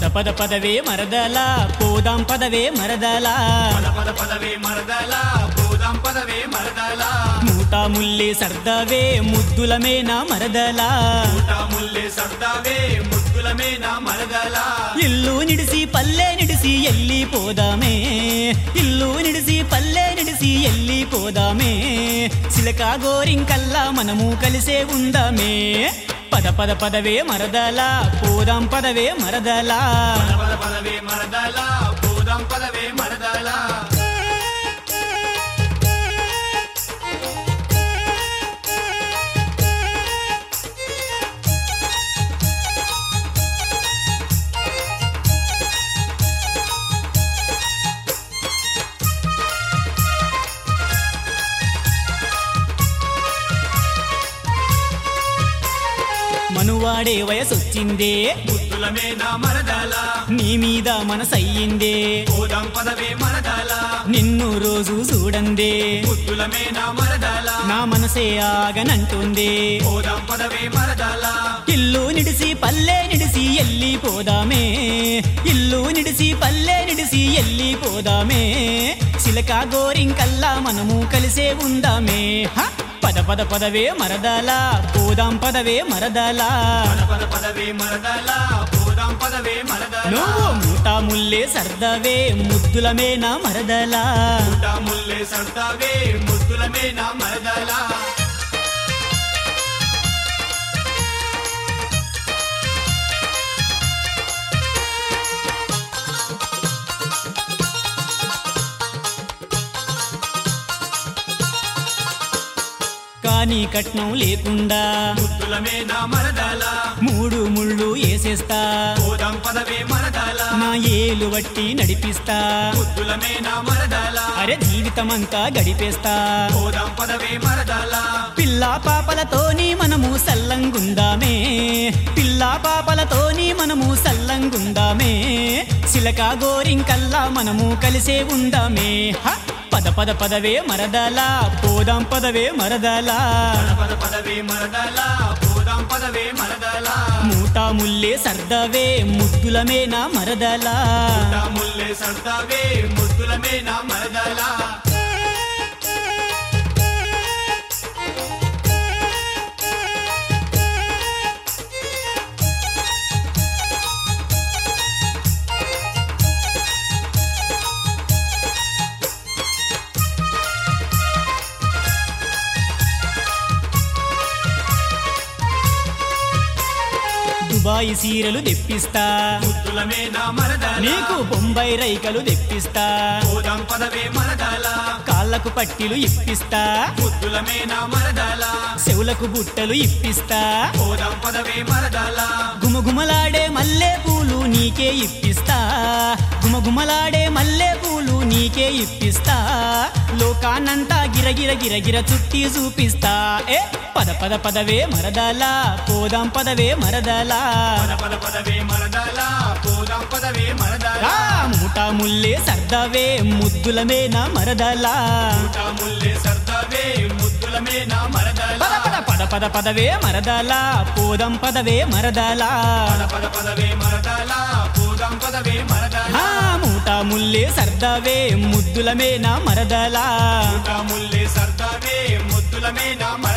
పద పదవే మరదలా పోదాం పదవే మరదలా పద పద పదవే మరదల పోదాం పదవే మరదల మూటా ముల్లే సర్దవే ముద్దులమేనా మరదలా ఊట ముల్లే సర్దావే ముద్దులమే నా మరదల ఇల్లు నిడిసి పల్లె నిడిసి ఎల్లి పోదామే ఇల్లు నిడిసి పల్లె నిడిసి ఎల్లి పోదామే చిలక గోరింకల్లా మనము కలిసే ఉందామే పద పద పదవే మరదలా పోదాం పదవే మరదలా పద పద పదవే మరదల పోదాం పదవే మరదల మనువాడే వయసొచ్చిందే ముద్దులమే నా మరదల నీ మీద మనసయ్యిందే పోదాం పదవే మరదల నిన్ను రోజు చూడందే ముద్దులమే నా మరదల నా మనసే ఆగనంటుంది పోదాం పదవే మరదల ఇల్లు నిడిసి పల్లె నిడిసి ఎల్లి పోదామే ఇల్లు నిడిసి పల్లె నిడిసి ఎల్లి పోదామే చిలక గోరింకల్లా మనము కలిసే ఉందామే హ! పద పద పదవే మరదలా పోదాం పదవే మరదలా పద పద పదవే మరదల పోదాం పదవే మరదల నువ్వు మూటా ముల్లే సర్దవే ముద్దులమేనా మరదలా ఊట ముల్లే సర్దావే ముద్దులమే నా మరదల కానీ కట్నం లేకుండా ముద్దులమే నా మరదల మూడు ముళ్ళు వేసేస్తా పోదాం పదవే మరదల నా ఏలు వట్టి నడిపిస్తా ముద్దులమే నా మరదల అరే జీవితమంతా గడిపేస్తా పోదాం పదవే మరదల పిల్ల పాపలతోని మనము సల్లంగుందామే పిల్ల పాపలతోని మనము సల్లంగుందామే చిలక గోరింకల్లా మనము కలిసే ఉందామే హ! పద పద పదవే మరదలా పోదాం పదవే మరదలా పద పద పదవే మరదల పోదాం పదవే మరదల మూటా ముల్లే సర్దవే ముద్దులమేనా మరదలా ఊట ముల్లే సర్దావే ముద్దులమే నా మరదల దుబాయి సీరలు తెప్పిస్తా ముద్దులమే నా మరదల నీకు బొంబాయి రైకలు తెప్పిస్తా పోదాం పదవే మరదల కాళ్ళకు పట్టిలు ఇప్పిస్తా ముద్దులమే నా మరదల చెవులకు బుట్టలు ఇప్పిస్తా పోదాం పదవే మరదల గుమగుమలాడే మల్లె పూలు నీకే ఇప్పిస్తా గుమగుమలాడే మల్లె పూలు నీకే ఇప్పిస్తా లోకాన్నంతా గిరగిర గిరగిర చుట్టి చూపిస్తా ఏ పద పద పదవే మరదలా పోదాం పదవే మరదలా పద పద పదవే మరదల పోదాం పదవే మరదల రా మూటా ముల్లే సర్దవే ముద్దులమేనా మరదలా ఊట ముల్లే సర్దావే ముద్దులమే నా మరదల పద పద పద పద పదవే మరదలా పోదాం పదవే మరదలా పద పద పదవే మరదల పోదాం పదవే మరదల ఆ మూటా ముల్లే సర్దవే ముద్దులమేనా మరదలా ఊట ముల్లే సర్దావే ముద్దులమే నా